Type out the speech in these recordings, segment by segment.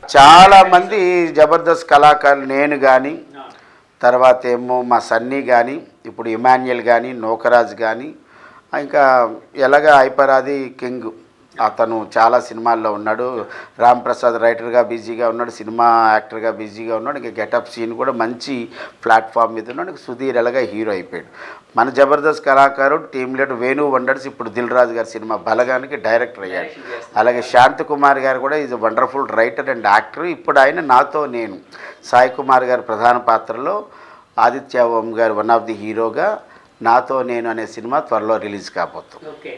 చాలా మంది జబర్దస్త్ కళాకారులు నేను కానీ తర్వాత ఏమో మా సన్నీ కానీ ఇప్పుడు ఇమాన్యుయల్ కానీ నోకరాజ్ కానీ ఇంకా ఎలాగ ఐపరాది కింగ్ అతను చాలా సినిమాల్లో ఉన్నాడు రామ్ ప్రసాద్ రైటర్గా బిజీగా ఉన్నాడు సినిమా యాక్టర్గా బిజీగా ఉన్నాడు ఇంకా గెటప్ సీన్ కూడా మంచి ప్లాట్ఫామ్ మీద ఉన్నాడు ఇంకా సుధీర్ ఎలాగా హీరో అయిపోయాడు మన జబర్దస్త్ కళాకారుడు టీమ్ లీడర్ వేణు వండర్స్ ఇప్పుడు దిల్ రాజు గారి సినిమా బలగానికి డైరెక్టర్ అయ్యాడు అలాగే శాంత్ కుమార్ గారు కూడా is wonderful writer and actor ఇప్పుడు ఆయన నాతో నేను సాయి కుమార్ గారు ప్రధాన పాత్రలో ఆదిత్య ఓం గారు వన్ ఆఫ్ ది హీరోగా నాతో నేను అనే సినిమా త్వరలో రిలీజ్ కాబోతుంది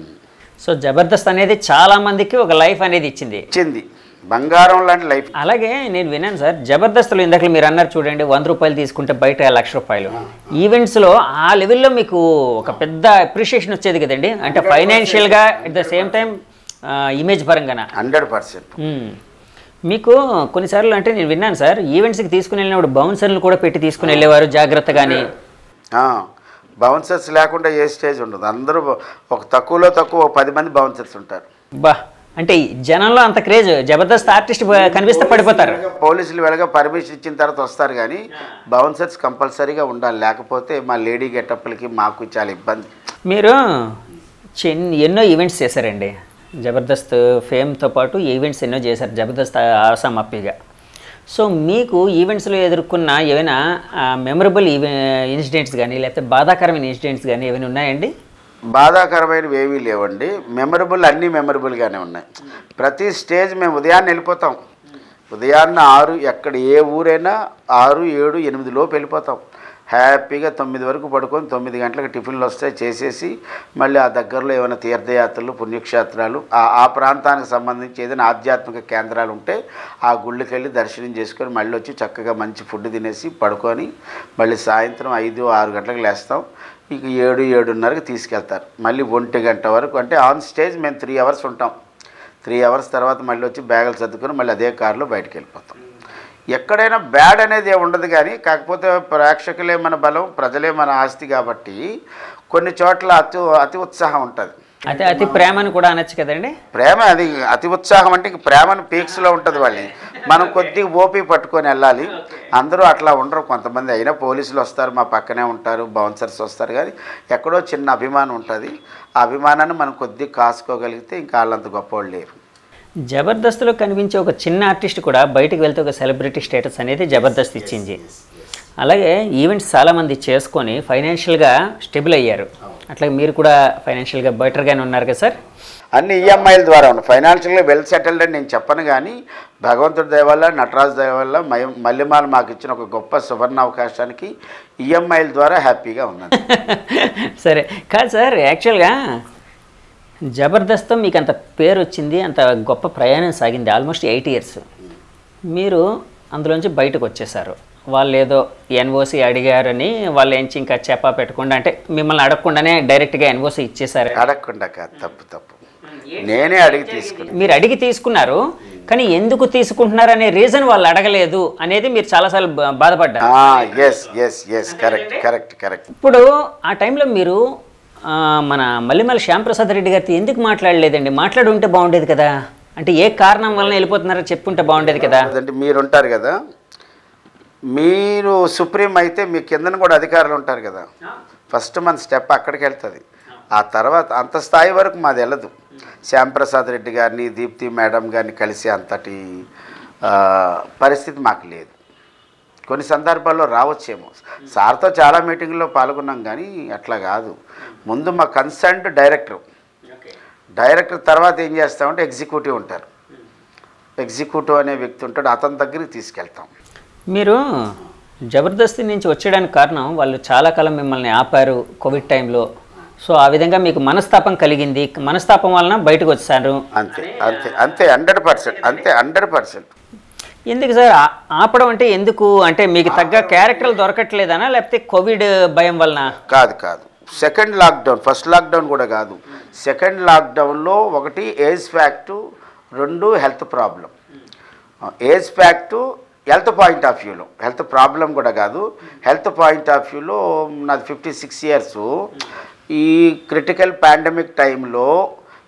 సో జబర్దస్త్ అనేది చాలా మందికి ఒక లైఫ్ అనేది ఇచ్చింది ఇచ్చింది బంగారం లాంటి లైఫ్ అలాగే నేను విన్నాను సార్ జబర్దస్త్లో ఇందాక మీరు అన్నారు చూడండి వంద రూపాయలు తీసుకుంటే బయట లక్ష రూపాయలు ఈవెంట్స్లో ఆ లెవెల్లో మీకు ఒక పెద్ద అప్రిషియేషన్ వచ్చేది కదండి అంటే ఫైనాన్షియల్గా at the same time image పరంగాన హండ్రెడ్ పర్సెంట్ మ్మ్. మీకు కొన్నిసార్లు అంటే నేను విన్నాను సార్ ఈవెంట్స్కి తీసుకుని వెళ్ళినప్పుడు బౌన్సర్లు కూడా పెట్టి తీసుకుని వెళ్ళేవారు జాగ్రత్తగాని బౌన్సర్స్ లేకుండా ఏ స్టేజ్ ఉండదు అందరూ ఒక తక్కువలో తక్కువ ఒక పది మంది బౌన్సర్స్ ఉంటారు బా అంటే ఈ జనంలో అంత క్రేజ్ జబర్దస్త్ ఆర్టిస్ట్ కనిపిస్తే పడిపోతారు పోలీసులు వెళ్ళగా పర్మిషన్ ఇచ్చిన తర్వాత వస్తారు కానీ బౌన్సర్స్ కంపల్సరీగా ఉండాలి లేకపోతే మా లేడీ గెటప్లకి మాకు చాలా ఇబ్బంది మీరు చిన్ ఎన్నో ఈవెంట్స్ చేశారండి జబర్దస్త్ ఫేమ్తో పాటు ఈవెంట్స్ ఎన్నో చేశారు జబర్దస్త్ ఆసాం అప్పిగా సో మీకు ఈవెంట్స్లో ఎదుర్కొన్న ఏమైనా మెమరబుల్ ఈవె ఇన్సిడెంట్స్ కానీ లేకపోతే బాధాకరమైన ఇన్సిడెంట్స్ కానీ ఏమైనా ఉన్నాయండి బాధాకరమైనవి ఏవీ లేవండి మెమరబుల్ అన్నీ మెమరబుల్గానే ఉన్నాయి ప్రతి స్టేజ్ మేము ఉదయాన్నే వెళ్ళిపోతాం ఉదయాన్నే ఆరు ఎక్కడ ఏ ఊరైనా ఆరు ఏడు ఎనిమిది లోపు వెళ్ళిపోతాం హ్యాపీగా తొమ్మిది వరకు పడుకొని తొమ్మిది గంటలకు టిఫిన్లు వస్తాయి చేసేసి మళ్ళీ ఆ దగ్గరలో ఏమైనా తీర్థయాత్రలు పుణ్యక్షేత్రాలు ఆ ఆ ప్రాంతానికి సంబంధించి ఏదైనా ఆధ్యాత్మిక కేంద్రాలు ఉంటే ఆ గుళ్ళకి వెళ్ళి దర్శనం చేసుకొని మళ్ళీ వచ్చి చక్కగా మంచి ఫుడ్ తినేసి పడుకొని మళ్ళీ సాయంత్రం ఐదు ఆరు గంటలకు లేస్తాం ఇక ఏడు ఏడున్నరకి తీసుకెళ్తారు మళ్ళీ ఒంటి గంట వరకు అంటే ఆన్ స్టేజ్ మేము త్రీ అవర్స్ ఉంటాం త్రీ అవర్స్ తర్వాత మళ్ళీ వచ్చి బ్యాగులు సర్దుకొని మళ్ళీ అదే కారులో బయటికి వెళ్ళిపోతాం ఎక్కడైనా బ్యాడ్ అనేది ఏమి ఉండదు కానీ కాకపోతే ప్రేక్షకులే మన బలం ప్రజలే మన ఆస్తి కాబట్టి కొన్ని చోట్ల అతి అతి ఉత్సాహం ఉంటుంది అయితే అతి ప్రేమని కూడా అనొచ్చు కదండి ప్రేమ అది అతి ఉత్సాహం అంటే ఇంక ప్రేమను పీక్స్లో ఉంటుంది వాళ్ళని మనం కొద్దిగా ఓపి పట్టుకొని వెళ్ళాలి అందరూ అట్లా ఉండరు కొంతమంది అయినా పోలీసులు వస్తారు మా పక్కనే ఉంటారు బౌన్సర్స్ వస్తారు కానీ ఎక్కడో చిన్న అభిమానం ఉంటుంది ఆ అభిమానాన్ని మనం కొద్దిగా కాసుకోగలిగితే ఇంకా వాళ్ళంత గొప్పవాళ్ళు లేరు జబర్దస్త్లో కనిపించే ఒక చిన్న ఆర్టిస్ట్ కూడా బయటకు వెళ్తే ఒక సెలబ్రిటీ స్టేటస్ అనేది జబర్దస్త్ ఇచ్చింది అలాగే ఈవెంట్స్ చాలామంది చేసుకొని ఫైనాన్షియల్గా స్టెబుల్ అయ్యారు అట్లాగే మీరు కూడా ఫైనాన్షియల్గా బెటర్గానే ఉన్నారు కదా సార్ అన్ని ఈఎంఐల ద్వారా ఉన్నాయి ఫైనాన్షియల్గా వెల్ సెటిల్డ్ అని నేను చెప్పను కానీ భగవంతుడి దయ వల్ల నటరాజు దయ వల్ల మయ- మల్లెమాల మాకు ఇచ్చిన ఒక గొప్ప సువర్ణ అవకాశానికి ఈఎంఐల ద్వారా హ్యాపీగా ఉన్నది సరే కాదు సార్ యాక్చువల్గా జబర్దస్త్తో మీకు అంత పేరు వచ్చింది అంత గొప్ప ప్రయాణం సాగింది ఆల్మోస్ట్ ఎయిట్ ఇయర్స్ మీరు అందులోంచి బయటకు వచ్చేసారు వాళ్ళు ఏదో ఎన్ఓసి అడిగారని వాళ్ళు ఏంచి ఇంకా చెప్పా పెట్టకుండా అంటే మిమ్మల్ని అడగకుండానే డైరెక్ట్గా ఎన్ఓసి ఇచ్చేసారు అడగకుండా కాదు తప్పు తప్పు నేనే అడిగి తీసుకున్నాను మీరు అడిగి తీసుకున్నారు కానీ ఎందుకు తీసుకుంటున్నారు అనే రీజన్ వాళ్ళు అడగలేదు అనేది మీరు చాలాసార్లు బా- బాధపడ్డారు yes yes yes correct correct correct ఇప్పుడు ఆ టైంలో మీరు ఆ, మన మల్లిమల్లి శ్యాంప్రసాద్ రెడ్డి గారితో ఎందుకు మాట్లాడలేదండి మాట్లాడి ఉంటే బాగుండేది కదా అంటే ఏ కారణం వలన వెళ్ళిపోతున్నారో చెప్పుంటే బాగుండేది కదా అంటే మీరు ఉంటారు కదా మీరు సుప్రీం అయితే మీ కిందన కూడా అధికారులు ఉంటారు కదా ఫస్ట్ మన స్టెప్ అక్కడికి వెళ్తుంది ఆ తర్వాత అంత స్థాయి వరకు మాది వెళ్ళదు శ్యాంప్రసాద్ రెడ్డి గారిని దీప్తి మేడం గారిని కలిసి అంతటి ఆ, పరిస్థితి మాకు లేదు కొన్ని సందర్భాల్లో రావచ్చేమో సార్తో చాలా మీటింగ్లో పాల్గొన్నాం కానీ అట్లా కాదు ముందు మా కన్సర్న్డ్ డైరెక్టర్ డైరెక్టర్ తర్వాత ఏం చేస్తామంటే ఎగ్జిక్యూటివ్ ఉంటారు ఎగ్జిక్యూటివ్ అనే వ్యక్తి ఉంటాడు అతని దగ్గరికి తీసుకెళ్తాం మీరు జబర్దస్తి నుంచి వచ్చేయడానికి కారణం వాళ్ళు చాలా కాలం మిమ్మల్ని ఆపారు కోవిడ్ టైంలో సో ఆ విధంగా మీకు మనస్తాపం కలిగింది మనస్తాపం వలన బయటకు వచ్చారు అంతే అంతే అంతే హండ్రెడ్ పర్సెంట్ అంతే హండ్రెడ్ పర్సెంట్ ఎందుకు సార్ ఆ- ఆపడం అంటే ఎందుకు అంటే మీకు తగ్గ క్యారెక్టర్లు దొరకట్లేదనా లేకపోతే కోవిడ్ భయం వలన కాదు కాదు సెకండ్ లాక్డౌన్ ఫస్ట్ లాక్డౌన్ కూడా కాదు సెకండ్ లాక్డౌన్లో ఒకటి ఏజ్ ఫ్యాక్టు రెండు health problem age factor health point of వ్యూలో హెల్త్ ప్రాబ్లం కూడా కాదు హెల్త్ పాయింట్ ఆఫ్ వ్యూలో నాది ఫిఫ్టీ సిక్స్ ఇయర్స్ ఈ క్రిటికల్ పాండమిక్ టైంలో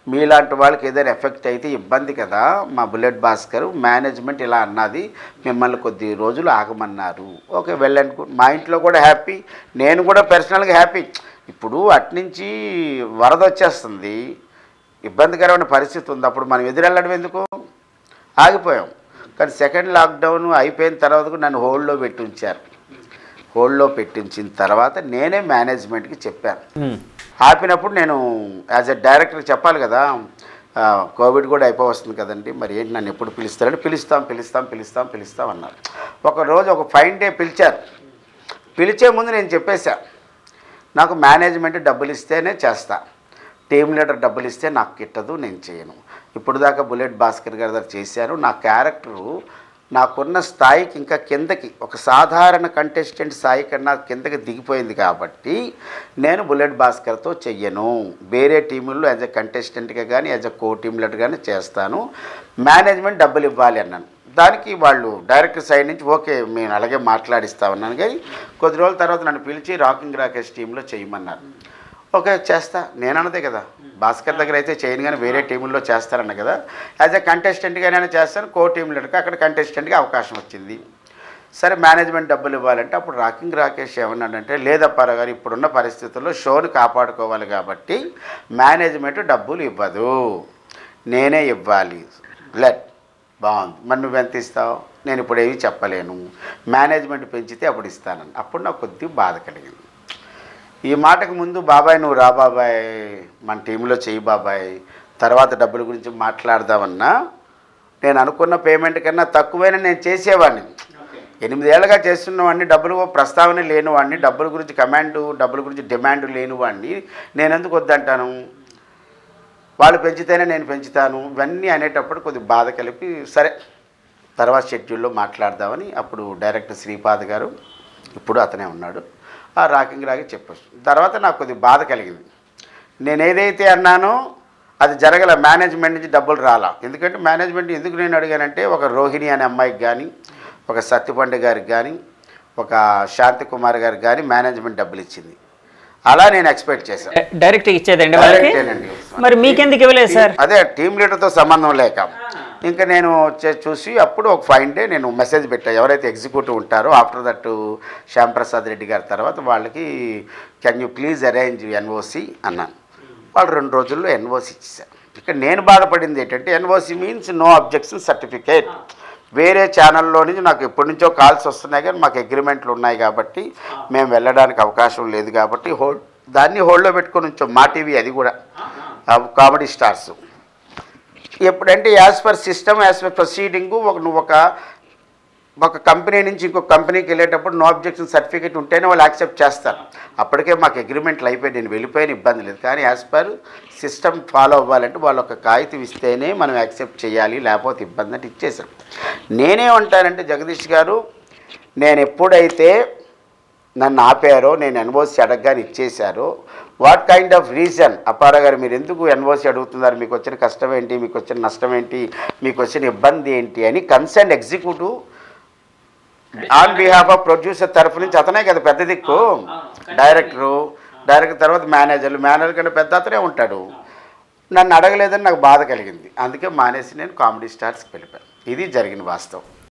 మీలాంటి వాళ్ళకి ఏదైనా ఎఫెక్ట్ అయితే ఇబ్బంది కదా మా బుల్లెట్ భాస్కర్ మేనేజ్మెంట్ ఇలా అన్నది మిమ్మల్ని కొద్ది రోజులు ఆగమన్నారు ఓకే వెళ్ళండి మా ఇంట్లో కూడా హ్యాపీ నేను కూడా పర్సనల్గా హ్యాపీ ఇప్పుడు అట్నుంచి వరద వచ్చేస్తుంది ఇబ్బందికరమైన పరిస్థితి ఉంది అప్పుడు మనం ఎదురెళ్ళడం ఎందుకు ఆగిపోయాం కానీ సెకండ్ లాక్డౌన్ అయిపోయిన తర్వాత కూడా నన్ను హోల్డ్లో పెట్టి ఉంచారు హోల్డ్లో పెట్టించిన తర్వాత నేనే మేనేజ్మెంట్కి చెప్పాను ఉమ్. ఆపినప్పుడు నేను యాజ్ ఎ డైరెక్టర్ చెప్పాలి కదా ఆ, కోవిడ్ కూడా అయిపోవస్తుంది కదండి మరి ఏంటి నన్ను ఎప్పుడు పిలుస్తారంటే పిలుస్తాం పిలుస్తాం పిలుస్తాం పిలుస్తాం అన్నారు ఒక రోజు ఒక ఫైన్ డే పిలిచారు పిలిచే ముందు నేను చెప్పేశా నాకు మేనేజ్మెంట్ డబ్బులు ఇస్తేనే చేస్తా టీమ్ లీడర్ డబ్బులు ఇస్తే నాకు కిట్టదు నేను చేయను ఇప్పుడు దాకా బుల్లెట్ భాస్కర్ గారి దగ్గర చేశాను నా క్యారెక్టరు నాకున్న స్థాయికి ఇంకా కిందకి ఒక సాధారణ కంటెస్టెంట్ స్థాయి కన్నా కిందకి దిగిపోయింది కాబట్టి నేను బుల్లెట్ భాస్కర్తో చెయ్యను వేరే టీముల్లో యాజ్ ఎ కంటెస్టెంట్గా కానీ as a co team leader కానీ చేస్తాను మేనేజ్మెంట్ డబ్బులు ఇవ్వాలి అన్నాను దానికి వాళ్ళు డైరెక్టర్ సైడ్ నుంచి ఓకే మేము అలాగే మాట్లాడిస్తామన్నాను కానీ కొద్ది రోజుల తర్వాత నన్ను పిలిచి రాకింగ్ రాకేష్ టీంలో చేయమన్నారు ఓకే చేస్తా నేను అన్నదే కదా భాస్కర్ దగ్గర అయితే చేయను కానీ వేరే టీముల్లో చేస్తారన్న కదా యాజ్ ఎ కంటెస్టెంట్గా నేను చేస్తాను కో టీమ్ లీడర్కి అక్కడ కంటెస్టెంట్గా అవకాశం వచ్చింది సరే మేనేజ్మెంట్ డబ్బులు ఇవ్వాలంటే అప్పుడు రాకింగ్ రాకేష్ ఏమన్నాడంటే లేదప్పారా గారు ఇప్పుడున్న పరిస్థితుల్లో షోని కాపాడుకోవాలి కాబట్టి మేనేజ్మెంట్ డబ్బులు ఇవ్వదు నేనే ఇవ్వాలి లెట్ బాగుంది మరి నువ్వు ఎంత ఇస్తావు నేను ఇప్పుడు ఏమీ చెప్పలేను మేనేజ్మెంట్ పెంచితే అప్పుడు ఇస్తానని అప్పుడు నాకు కొద్దిగా బాధ కలిగింది ఈ మాటకు ముందు బాబాయ్ నువ్వు రా బాబాయ్ మన టీంలో చెయ్యి బాబాయ్ తర్వాత డబ్బుల గురించి మాట్లాడదామన్నా నేను అనుకున్న పేమెంట్ కన్నా తక్కువైనా నేను చేసేవాడిని ఎనిమిదేళ్ళగా చేస్తున్నవాడిని డబ్బులు ప్రస్తావన లేనివాడిని డబ్బుల గురించి కమాండ్ డబ్బుల గురించి డిమాండ్ లేనివాడిని నేను ఎందుకు వద్దంటాను వాళ్ళు పెంచితేనే నేను పెంచుతాను ఇవన్నీ అనేటప్పుడు కొద్దిగా బాధ కలిపి సరే తర్వాత షెడ్యూల్లో మాట్లాడదామని అప్పుడు డైరెక్టర్ శ్రీపాద్ గారు ఇప్పుడు అతనే ఉన్నాడు ఆ రాకింగ్ రాకి చెప్పచ్చు తర్వాత నాకు కొద్దిగా బాధ కలిగింది నేను ఏదైతే అన్నానో అది జరగల మేనేజ్మెంట్ నుంచి డబ్బులు రాలా ఎందుకంటే మేనేజ్మెంట్ ఎందుకు నేను అడిగానంటే ఒక రోహిణి అనే అమ్మాయికి కానీ ఒక సత్యపండి గారికి కానీ ఒక శాంతి కుమార్ గారికి కానీ మేనేజ్మెంట్ డబ్బులు ఇచ్చింది అలా నేను ఎక్స్పెక్ట్ చేశాను డై- డైరెక్ట్ ఇచ్చేదండి వాళ్ళకి డైరెక్టేనండి. మరి మీకెందుకు ఇవ్వలేదు సార్ అదే టీమ్ లీడర్తో సంబంధం లేక ఇంకా నేను చే- చూసి అప్పుడు ఒక ఫైన్ డే నేను మెసేజ్ పెట్టా ఎవరైతే ఎగ్జిక్యూటివ్ ఉంటారో ఆఫ్టర్ దట్ శ్యాంప్రసాద్ రెడ్డి గారి తర్వాత వాళ్ళకి can you please arrange NOC అన్నాను వాళ్ళు రెండు రోజుల్లో ఎన్ఓసి ఇచ్చేసారు ఇక్కడ నేను బాధపడింది ఏంటంటే NOC means no objection certificate వేరే ఛానల్లో నుంచి నాకు ఎప్పటి నుంచో కాల్స్ వస్తున్నాయి కానీ మాకు అగ్రిమెంట్లు ఉన్నాయి కాబట్టి మేము వెళ్ళడానికి అవకాశం లేదు కాబట్టి హోల్డ్ దాన్ని హోల్డ్లో పెట్టుకొని ఉంచాం మా టీవీ అది కూడా కామెడీ స్టార్స్ ఎప్పుడంటే as per system as per proceeding ఒక నువ్వు ఒక ఒక కంపెనీ నుంచి ఇంకొక కంపెనీకి వెళ్ళేటప్పుడు నో అబ్జెక్షన్ సర్టిఫికేట్ ఉంటేనే వాళ్ళు యాక్సెప్ట్ చేస్తారు అప్పటికే మాకు అగ్రిమెంట్లు అయిపోయి నేను వెళ్ళిపోయిన ఇబ్బంది లేదు కానీ యాజ్ పర్ సిస్టమ్ ఫాలో అవ్వాలంటే వాళ్ళు ఒక కాగితం ఇస్తేనే మనం యాక్సెప్ట్ చేయాలి లేకపోతే ఇబ్బంది అంటే ఇచ్చేసాం నేనేమంటానంటే జగదీష్ గారు నేను ఎప్పుడైతే నన్ను ఆపారో నేను ఎన్ఓసి అడగగానే ఇచ్చేశారో వాట్ కైండ్ ఆఫ్ రీజన్ అపార గారు మీరు ఎందుకు ఎన్ఓసి అడుగుతున్నారు మీకు వచ్చిన కష్టం ఏంటి మీకు వచ్చిన నష్టం ఏంటి మీకు వచ్చిన ఇబ్బంది ఏంటి అని concern executive on behalf of producer తరఫు నుంచి అతనే కదా పెద్ద దిక్కు డైరెక్టరు డైరెక్టర్ తర్వాత మేనేజర్లు మేనేజర్ కంటే పెద్ద అతనే ఉంటాడు నన్ను అడగలేదని నాకు బాధ కలిగింది అందుకే మానేసి నేను కామెడీ స్టార్స్కి వెళ్ళిపోయాను ఇది జరిగిన వాస్తవం